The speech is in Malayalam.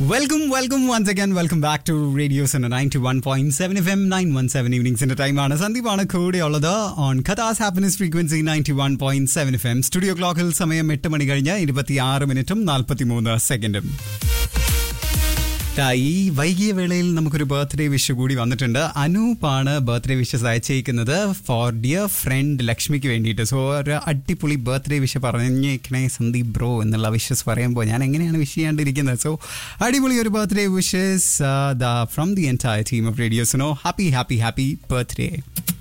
welcome welcome once again welcome back to radios ninety one point seven F M nine one seven ഈവനിങ്സിന്റെ ടൈമാണ് സന്ദീപാണ് കൂടെയുള്ളത് ഓൺ കഥാസ് happiness frequency ninety one point seven F M studio ക്ലോക്കിൽ സമയം എട്ട് മണി കഴിഞ്ഞ് ഇരുപത്തി ആറ് മിനിറ്റും നാൽപ്പത്തി മൂന്ന് സെക്കൻഡും ഈ വൈകിയ വേളയിൽ നമുക്കൊരു ബർത്ത്ഡേ വിഷ് കൂടി വന്നിട്ടുണ്ട് അനൂപാണ് ബർത്ത്ഡേ വിഷസ് അയച്ചേക്കുന്നത് ഫോർ ഡിയർ ഫ്രണ്ട് ലക്ഷ്മിക്ക് വേണ്ടിയിട്ട് സോ ഒരു അടിപൊളി ബർത്ത്ഡേ വിഷ് പറഞ്ഞേക്കണേ സന്ദീപ് ബ്രോ എന്നുള്ള വിഷസ് പറയുമ്പോൾ ഞാൻ എങ്ങനെയാണ് വിഷ് ചെയ്യാണ്ടിരിക്കുന്നത് സോ അടിപൊളി ഒരു birthday wishes from the entire team of റേഡിയോസിനോ ഹാപ്പി ഹാപ്പി ഹാപ്പി ബർത്ത്ഡേ